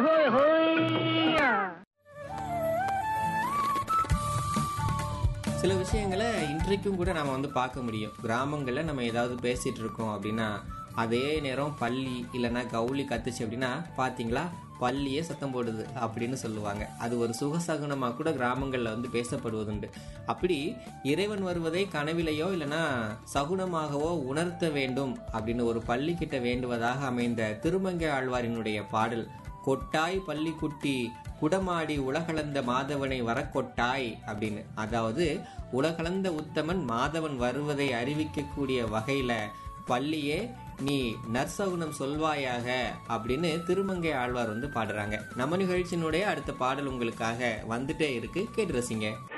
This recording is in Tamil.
ஹோய் ஹோய்யா சில விஷயங்களை இன்றைக்கும் கூட நம்ம வந்து பார்க்க முடியும் கிராமங்களில் நம்ம ஏதாவது பேசிட்டு இருக்கோம் அப்படின்னா அதே நேரம் பள்ளி இல்லைன்னா கவுளி கத்துச்சு அப்படின்னா பார்த்தீங்களா பள்ளியே சத்தம் போடுது அப்படின்னு சொல்லுவாங்க அது ஒரு சுகசகுனமாக கூட கிராமங்களில் வந்து பேசப்படுவதுண்டு அப்படி இறைவன் வருவதை கனவிலையோ இல்லைன்னா சகுனமாகவோ உணர்த்த வேண்டும் அப்படின்னு ஒரு பள்ளி கிட்ட வேண்டுவதாக அமைந்த திருமங்கை ஆழ்வாரினுடைய பாடல் கொட்டாய் பள்ளி குட்டி குடமாடி உலகளந்த மாதவனை வரக்கொட்டாய் அப்படின்னு அதாவது உலகளந்த உத்தமன் மாதவன் வருவதை அறிவிக்கக்கூடிய வகையில பள்ளியே நீ நற்சகுனம் சொல்வாயாக அப்படின்னு திருமங்கை ஆழ்வார் வந்து பாடுறாங்க நம்ம நிகழ்ச்சியினுடைய அடுத்த பாடல் உங்களுக்காக வந்துட்டே இருக்கு கேட்டு ரசிங்க